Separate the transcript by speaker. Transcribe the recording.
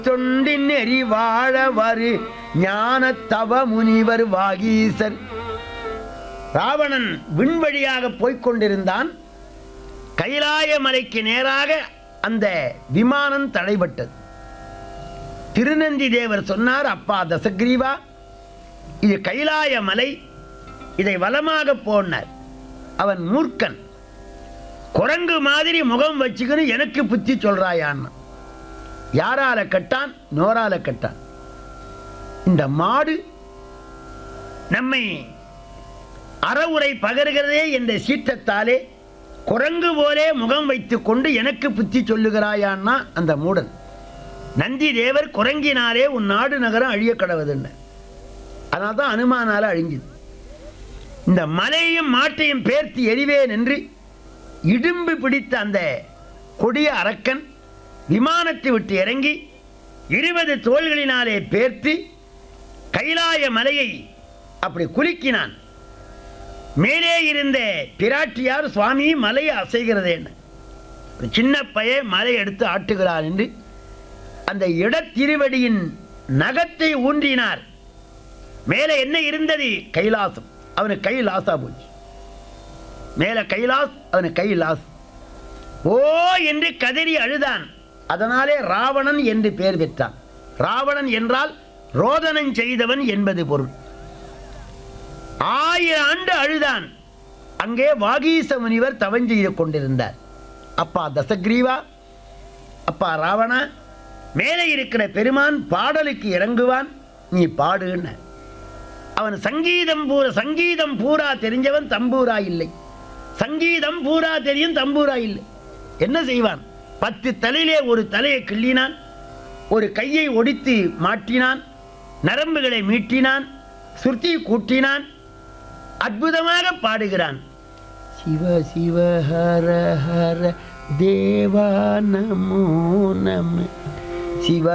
Speaker 1: தொண்டின் நெறி வாழ வரு ஞான தவ முனிவர் வாகீசர் ராவணன் விண்வழியாக போய்க் கொண்டிருந்தான் கைலாய மலைக்கு நேராக அந்த விமானம் தடைபட்டது திருநந்தி தேவர் சொன்னார் அப்பா தசக்ரீவா இது கைலாய மலை இதை வலமாக போனார் அவன் மூர்க்கன் குரங்கு மாதிரி முகம் வச்சுக்கின்னு எனக்கு புத்தி சொல்றாயான்னு யாரால கட்டான் நோரால கட்டான் இந்த மாடு நம்மை அறவுரை பகர்கிறதே என்ற சீற்றத்தாலே குரங்கு போலே முகம் வைத்துக் கொண்டு எனக்கு புத்தி சொல்லுகிறாயான்னா அந்த மூடன் நந்தி தேவர் குரங்கினாலே உன் நாடு நகரம் அழிய கடவுதுன்னு அதனால தான் அனுமானால அழிஞ்சுது இந்த மலையும் மாட்டையும் பேர்த்து எரிவேன் என்று இடும்பு பிடித்த அந்த கொடிய அரக்கன் விமானத்தை விட்டு இறங்கி இருபது தோள்களினாலே பேர்த்து கைலாய மலையை அப்படி குலுக்கினான் மேலே இருந்த பிராட்டியார் சுவாமி மலை அசைகிறதேன்னு ஒரு சின்ன பைய மலை எடுத்து ஆட்டுகிறான் என்று அந்த இடத்திருவடியின் நகத்தை ஊன்றினார் மேலே என்ன இருந்தது கைலாசம் அவனுக்கு கை லாசா போச்சு மேலே கைலாஸ் அவனுக்கு கை லாஸ் ஓ என்று கதறி அழுதான் அதனாலே ராவணன் என்று பெயர் பெற்றான் ராவணன் என்றால் ரோதனம் செய்தவன் என்பது பொருள் ஆயிரம் ஆண்டு அழுதான் அங்கே வாகீச முனிவர் தவம் செய்து கொண்டிருந்தார் அப்பா தசக்ரீவா அப்பா ராவணா மேலே இருக்கிற பெருமான் பாடலுக்கு இறங்குவான் நீ பாடுன்னு அவன் சங்கீதம் பூரா சங்கீதம் பூரா தெரிஞ்சவன் தம்பூரா இல்லை சங்கீதம் பூரா தெரியும் தம்பூரா இல்லை என்ன செய்வான் பத்து தலையிலே ஒரு தலையை கிள்ளினான் ஒரு கையை ஒடித்து மாட்டினான் நரம்புகளை மீட்டினான் சுருத்தி கூட்டினான் அற்புதமாக பாடுகிறான் சிவ சிவ ஹர ஹர தேவா நமோ நம சிவ